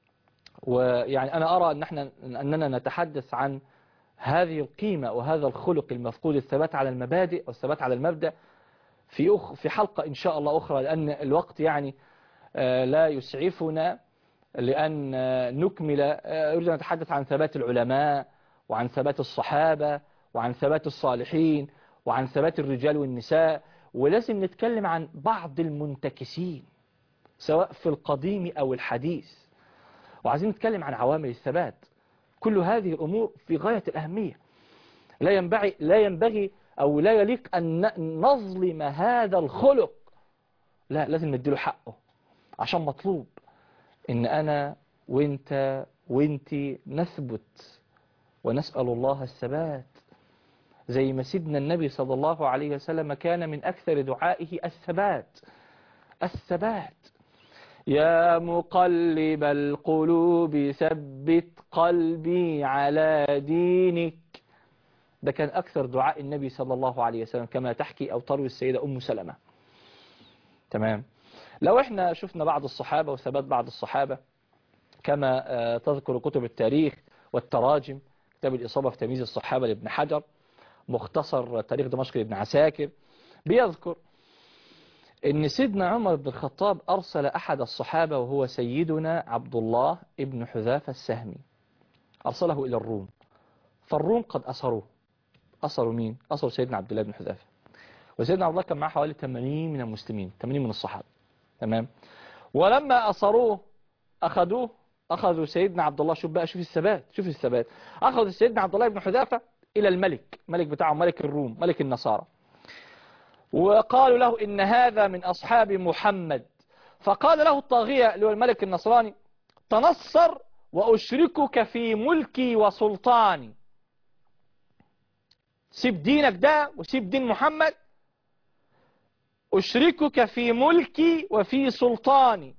ويعني أنا أرى أن احنا أننا نتحدث عن هذه القيمة وهذا الخلق المفقود الثبات على المبادئ والثبات على المبدأ في أخ في حلقة إن شاء الله أخرى لأن الوقت يعني آه، لا يسعفنا لأن آه، نكمل آه، أريد أن أتحدث عن ثبات العلماء وعن ثبات الصحابة وعن ثبات الصالحين وعن ثبات الرجال والنساء ولازم نتكلم عن بعض المنتكسين سواء في القديم أو الحديث وعايزين نتكلم عن عوامل الثبات كل هذه الأمور في غاية الأهمية لا ينبغي لا ينبغي أو لا يليق أن ن- نظلم هذا الخلق لا لازم نديله حقه عشان مطلوب إن أنا وإنت وإنتي نثبت ونسأل الله الثبات زي ما سيدنا النبي صلى الله عليه وسلم كان من أكثر دعائه الثبات الثبات يا مقلب القلوب ثبت قلبي على دينك ده كان أكثر دعاء النبي صلى الله عليه وسلم كما تحكي أو تروي السيدة أم سلمة تمام لو احنا شفنا بعض الصحابة وثبات بعض الصحابة كما آه، تذكر كتب التاريخ والتراجم كتاب الإصابة في تمييز الصحابة لابن حجر مختصر تاريخ دمشق لابن عساكر بيذكر ان سيدنا عمر بن الخطاب ارسل احد الصحابة وهو سيدنا عبد الله ابن حذافة السهمي ارسله الى الروم فالروم قد اسروه اسروا مين اسروا سيدنا عبد الله بن حذافة وسيدنا عبد الله كان معه حوالي 80 من المسلمين 80 من الصحابة تمام ولما اسروه اخذوه اخذوا سيدنا عبد الله شوف بقى شوف الثبات شوف الثبات اخذوا سيدنا عبد الله بن حذافة الى الملك ملك بتاعهم ملك الروم ملك النصارى وقالوا له إن هذا من أصحاب محمد فقال له الطاغية اللي هو الملك النصراني تنصر وأشركك في ملكي وسلطاني سيب دينك ده وسيب دين محمد أشركك في ملكي وفي سلطاني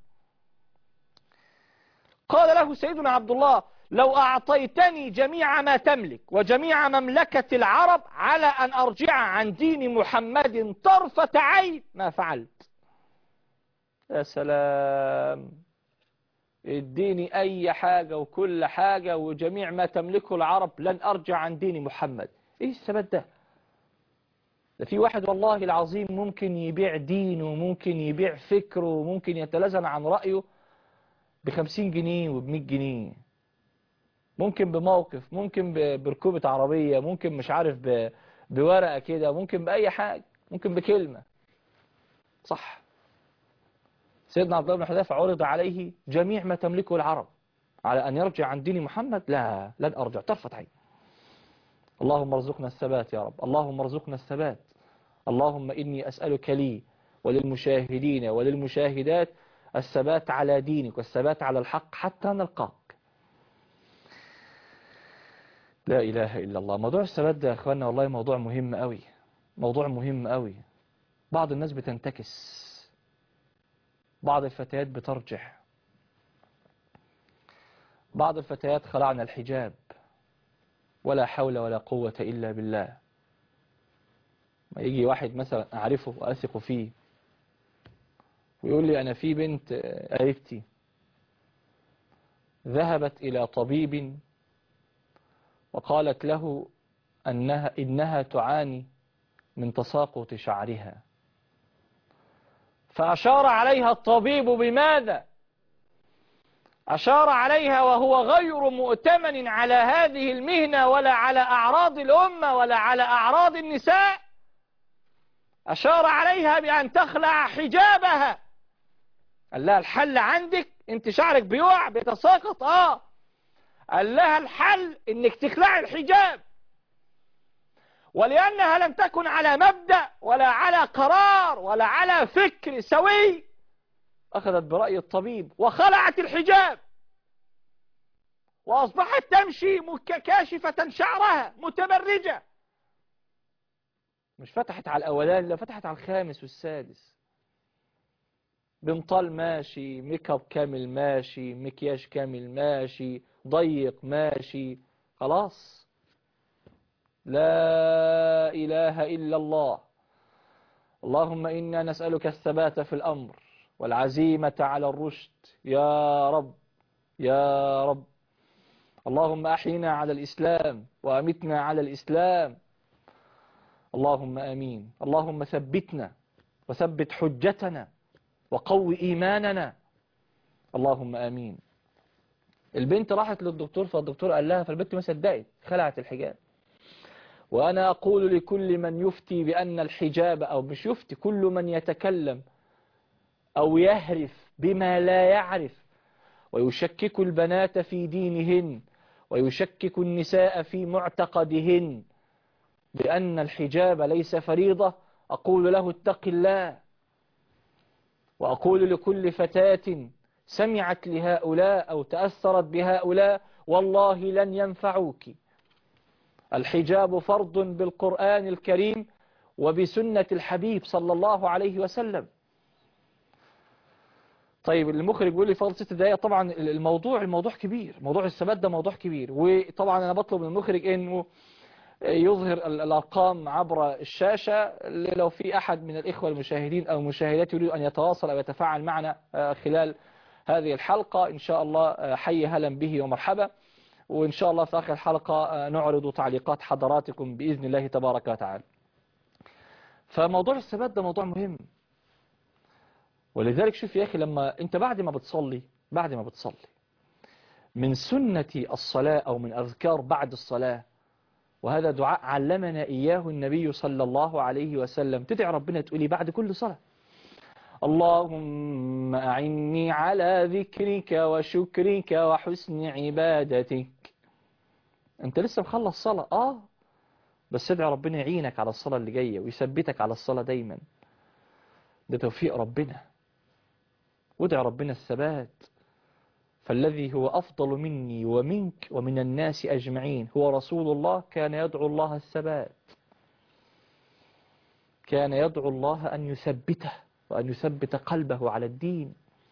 قال له سيدنا عبد الله لو أعطيتني جميع ما تملك وجميع مملكة العرب على أن أرجع عن دين محمد طرفة عين ما فعلت يا سلام اديني أي حاجة وكل حاجة وجميع ما تملكه العرب لن أرجع عن دين محمد إيه الثبات ده ده في واحد والله العظيم ممكن يبيع دينه ممكن يبيع فكره ممكن يتلازم عن رأيه بخمسين جنيه وبمية جنيه ممكن بموقف ممكن ب- بركوبة عربية ممكن مش عارف ب- بورقة كده ممكن بأي حاجة ممكن بكلمة صح سيدنا عبد الله بن حذافة عرض عليه جميع ما تملكه العرب على أن يرجع عن دين محمد لا لن أرجع طرفة عين اللهم ارزقنا الثبات يا رب اللهم ارزقنا الثبات اللهم إني أسألك لي وللمشاهدين وللمشاهدات الثبات على دينك والثبات على الحق حتى نلقاك لا إله إلا الله موضوع الثبات ده يا أخوانا والله موضوع مهم قوي موضوع مهم قوي بعض الناس بتنتكس بعض الفتيات بترجع بعض الفتيات خلعن الحجاب ولا حول ولا قوة إلا بالله ما يجي واحد مثلا أعرفه وأثق فيه ويقول لي أنا في بنت قريبتي ذهبت إلى طبيب وقالت له أنها إنها تعاني من تساقط شعرها فأشار عليها الطبيب بماذا أشار عليها وهو غير مؤتمن على هذه المهنة ولا على أعراض الأمة ولا على أعراض النساء أشار عليها بأن تخلع حجابها قال لها الحل عندك انت شعرك بيقع بيتساقط اه قال لها الحل انك تخلعي الحجاب ولأنها لم تكن على مبدأ ولا على قرار ولا على فكر سوي أخذت برأي الطبيب وخلعت الحجاب وأصبحت تمشي مك- كاشفة شعرها متبرجة مش فتحت على الأولان لا فتحت على الخامس والسادس بنطال ماشي ميك اب كامل ماشي مكياج كامل ماشي ضيق ماشي خلاص لا إله إلا الله اللهم إنا نسألك الثبات في الأمر والعزيمة على الرشد يا رب يا رب اللهم أحينا على الإسلام وأمتنا على الإسلام اللهم آمين اللهم ثبتنا وثبت حجتنا وقو إيماننا اللهم آمين البنت راحت للدكتور فالدكتور قال لها فالبنت ما صدقت خلعت الحجاب وأنا أقول لكل من يفتي بأن الحجاب أو مش يفتي كل من يتكلم أو يهرف بما لا يعرف ويشكك البنات في دينهن ويشكك النساء في معتقدهن بأن الحجاب ليس فريضة أقول له اتق الله وأقول لكل فتاة سمعت لهؤلاء أو تأثرت بهؤلاء والله لن ينفعوك الحجاب فرض بالقرآن الكريم وبسنة الحبيب صلى الله عليه وسلم طيب المخرج بيقول لي فاضل ست دقايق طبعا الموضوع الموضوع كبير موضوع الثبات ده موضوع كبير وطبعا انا بطلب من المخرج انه يظهر ال- الارقام عبر الشاشة لو في احد من الاخوة المشاهدين او المشاهدات يريد ان يتواصل او يتفاعل معنا آه، خلال هذه الحلقة ان شاء الله آه، حي هلا به ومرحبا وإن شاء الله في آخر الحلقة آه، نعرض تعليقات حضراتكم بإذن الله تبارك وتعالى فموضوع الثبات ده موضوع مهم ولذلك شوف يا أخي لما أنت بعد ما بتصلي بعد ما بتصلي من سنة الصلاة أو من أذكار بعد الصلاة وهذا دعاء علمنا إياه النبي صلى الله عليه وسلم تدعي ربنا تقولي بعد كل صلاة اللهم أعني على ذكرك وشكرك وحسن عبادتك انت لسه مخلص صلاة اه بس ادعي ربنا يعينك على الصلاة اللي جاية ويثبتك على الصلاة دايما ده توفيق ربنا وادعي ربنا الثبات فالذي هو أفضل مني ومنك ومن الناس أجمعين هو رسول الله كان يدعو الله الثبات كان يدعو الله أن يثبته وأن يثبت قلبه على الدين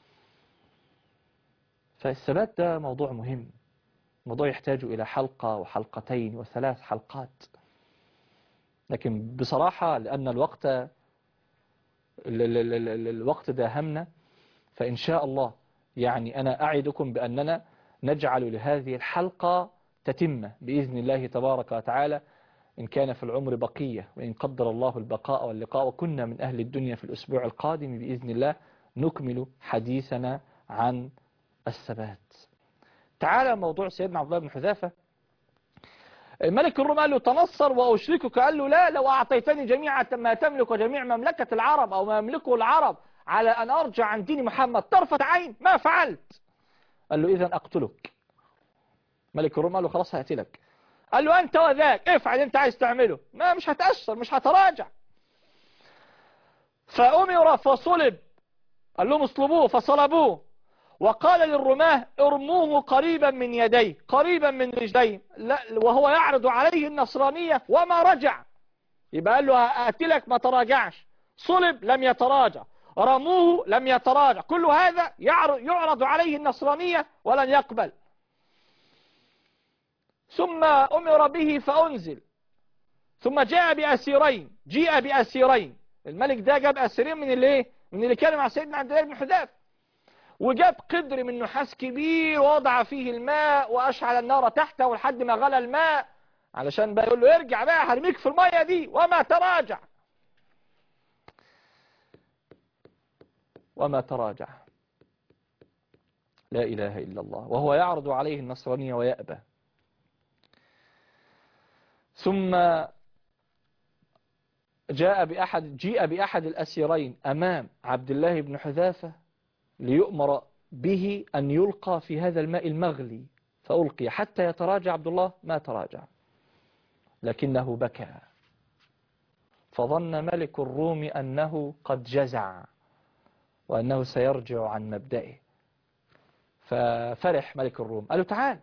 فالثبات ده موضوع مهم موضوع يحتاج إلى حلقة وحلقتين وثلاث حلقات لكن بصراحة لأن الوقت ال- ال- ال- ال- الوقت داهمنا فإن شاء الله يعني أنا أعدكم بأننا نجعل لهذه الحلقة تتمة بإذن الله تبارك وتعالى إن كان في العمر بقية وإن قدر الله البقاء واللقاء وكنا من أهل الدنيا في الأسبوع القادم بإذن الله نكمل حديثنا عن الثبات تعالى موضوع سيدنا عبد الله بن حذافة الملك الروم قال له تنصر وأشركك قال له لا لو أعطيتني جميع ما تملك وجميع مملكة العرب أو ما يملكه العرب على أن أرجع عن دين محمد طرفة عين ما فعلت قال له إذا أقتلك ملك الروم قال له خلاص هقتلك قال له أنت وذاك افعل أنت عايز تعمله ما مش هتأثر مش هتراجع فأمر فصلب قال لهم اصلبوه فصلبوه وقال للرماه ارموه قريبا من يديه قريبا من رجليه لا وهو يعرض عليه النصرانية وما رجع يبقى قال له أقتلك ما تراجعش صلب لم يتراجع رموه لم يتراجع كل هذا يعرض, يعرض عليه النصرانية ولن يقبل ثم أمر به فأنزل ثم جاء بأسيرين جيء بأسيرين الملك ده جاب أسيرين من اللي إيه؟ من اللي كانوا مع سيدنا عبد الله بن حذاف وجاب قدر من نحاس كبير ووضع فيه الماء وأشعل النار تحته لحد ما غلى الماء علشان بقى يقول له ارجع بقى هرميك في المية دي وما تراجع وما تراجع لا إله إلا الله وهو يعرض عليه النصرانية ويأبى ثم جاء بأحد جيء بأحد الأسيرين أمام عبد الله بن حذافة ليؤمر به أن يلقى في هذا الماء المغلي فألقي حتى يتراجع عبد الله ما تراجع لكنه بكى فظن ملك الروم أنه قد جزع وأنه سيرجع عن مبدئه ففرح ملك الروم قال له تعال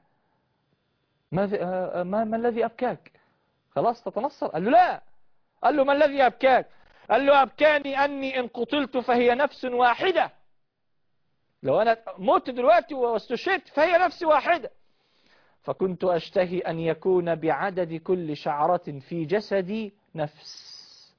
ما, ما, ما الذي أبكاك خلاص تتنصر قال له لا قال له ما الذي أبكاك قال له أبكاني أني إن قتلت فهي نفس واحدة لو أنا مت دلوقتي واستشهدت فهي نفس واحدة فكنت أشتهي أن يكون بعدد كل شعرة في جسدي نفس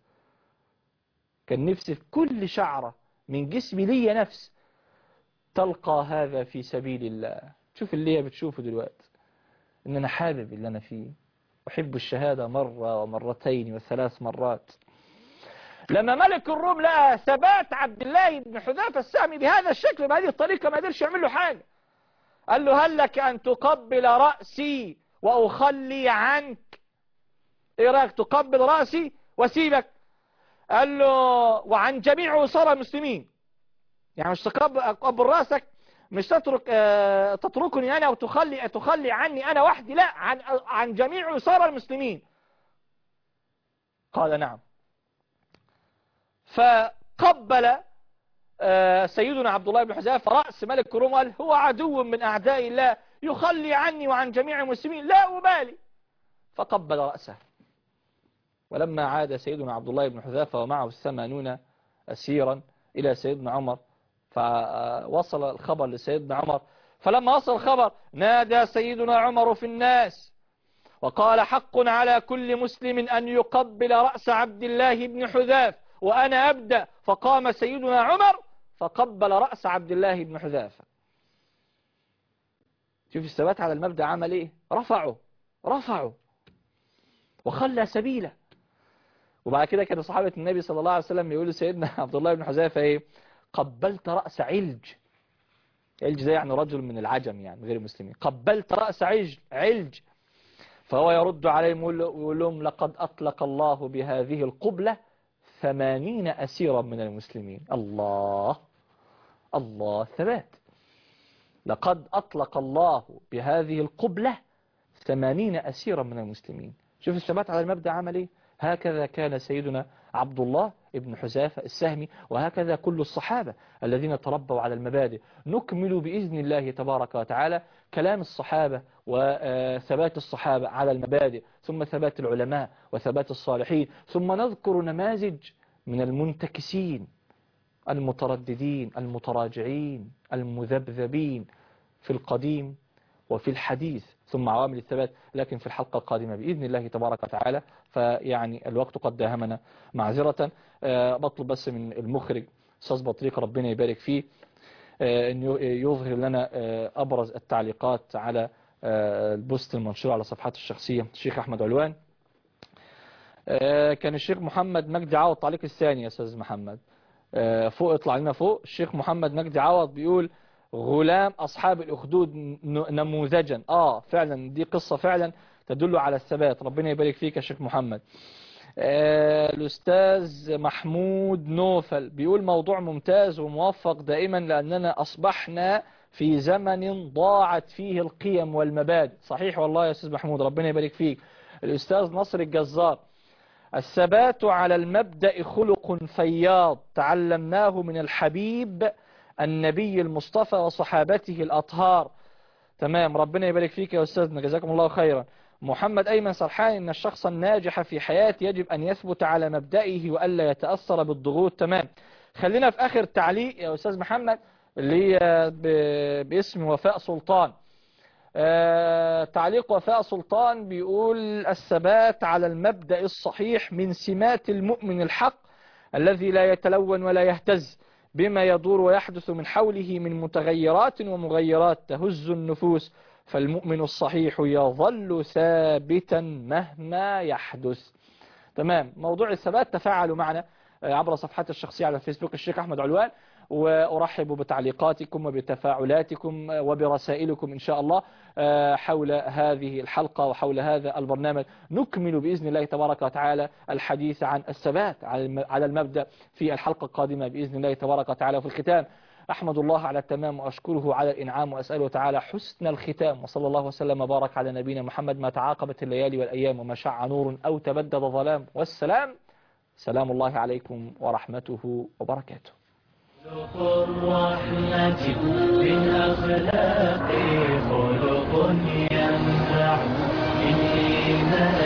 كان نفسي في كل شعرة من جسمي لي نفس تلقى هذا في سبيل الله شوف اللي هي بتشوفه دلوقتي ان انا حابب اللي انا فيه احب الشهادة مرة ومرتين وثلاث مرات لما ملك الروم لقى ثبات عبد الله بن حذافة السامي بهذا الشكل بهذه الطريقة ما قدرش يعمل له حاجة قال له هل لك أن تقبل رأسي وأخلي عنك إيه رأيك تقبل رأسي وسيبك قال له وعن جميع وصار المسلمين يعني مش تقبل رأسك مش تترك اه تتركني أنا وتخلي تخلي عني أنا وحدي لا عن عن جميع وصار المسلمين قال نعم فقبل سيدنا عبد الله بن حذافة رأس ملك الروم قال هو عدو من أعداء الله يخلي عني وعن جميع المسلمين لا أبالي فقبل رأسه ولما عاد سيدنا عبد الله بن حذافة ومعه الثمانون أسيرا إلى سيدنا عمر فوصل الخبر لسيدنا عمر فلما وصل الخبر نادى سيدنا عمر في الناس وقال حق على كل مسلم أن يقبل رأس عبد الله بن حذاف وأنا أبدأ فقام سيدنا عمر فقبل رأس عبد الله بن حذافة شوف الثبات على المبدأ عمل ايه رفعه رفعه وخلى سبيله وبعد كده كان صحابة النبي صلى الله عليه وسلم يقول سيدنا عبد الله بن حذافة ايه قبلت رأس علج علج ده يعني رجل من العجم يعني غير المسلمين قبلت رأس علج علج فهو يرد عليهم ويقول لهم لقد أطلق الله بهذه القبلة ثمانين أسيرا من المسلمين الله الله ثبات لقد أطلق الله بهذه القبلة ثمانين أسيرا من المسلمين شوف الثبات على المبدأ عمل ايه هكذا كان سيدنا عبد الله ابن حذافة السهمي وهكذا كل الصحابة الذين تربوا على المبادئ نكمل بإذن الله تبارك وتعالى كلام الصحابة وثبات الصحابة على المبادئ ثم ثبات العلماء وثبات الصالحين ثم نذكر نماذج من المنتكسين المترددين المتراجعين المذبذبين في القديم وفي الحديث ثم عوامل الثبات لكن في الحلقة القادمة بإذن الله تبارك وتعالى فيعني الوقت قد داهمنا معذرة أه بطلب بس من المخرج أستاذ بطريق ربنا يبارك فيه أه أن يظهر لنا أه أبرز التعليقات على البوست المنشور على صفحات الشخصية الشيخ أحمد علوان آه، كان الشيخ محمد مجدي عوض تعليق الثاني يا استاذ محمد آه، فوق اطلع لنا فوق الشيخ محمد مجدي عوض بيقول غلام اصحاب الاخدود ن- نموذجا اه فعلا دي قصة فعلا تدل على الثبات ربنا يبارك فيك يا شيخ محمد آه، الأستاذ محمود نوفل بيقول موضوع ممتاز وموفق دائما لأننا أصبحنا في زمن ضاعت فيه القيم والمبادئ صحيح والله يا أستاذ محمود ربنا يبارك فيك الأستاذ نصر الجزار الثبات على المبدأ خلق فياض تعلمناه من الحبيب النبي المصطفى وصحابته الأطهار تمام ربنا يبارك فيك يا أستاذنا جزاكم الله خيرا محمد أيمن سرحان إن الشخص الناجح في حياته يجب أن يثبت على مبدئه وألا يتأثر بالضغوط تمام خلينا في آخر تعليق يا أستاذ محمد اللي هي ب- باسم وفاء سلطان آه، تعليق وفاء سلطان بيقول الثبات على المبدأ الصحيح من سمات المؤمن الحق الذي لا يتلون ولا يهتز بما يدور ويحدث من حوله من متغيرات ومغيرات تهز النفوس فالمؤمن الصحيح يظل ثابتا مهما يحدث تمام موضوع الثبات تفاعلوا معنا آه، عبر صفحات الشخصية على الفيسبوك الشيخ أحمد علوان وأرحب بتعليقاتكم وبتفاعلاتكم آه، وبرسائلكم إن شاء الله آه، حول هذه الحلقة وحول هذا البرنامج نكمل بإذن الله تبارك وتعالى الحديث عن الثبات على الم- على المبدأ في الحلقة القادمة بإذن الله تبارك وتعالى وفي الختام أحمد الله على التمام وأشكره على الإنعام وأسأله تعالى حسن الختام وصلى الله وسلم وبارك على نبينا محمد ما تعاقبت الليالي والأيام وما شع نور أو تبدد ظلام والسلام سلام الله عليكم ورحمته وبركاته خلق الرحمة بالأخلاق خلق ينفع من إيمان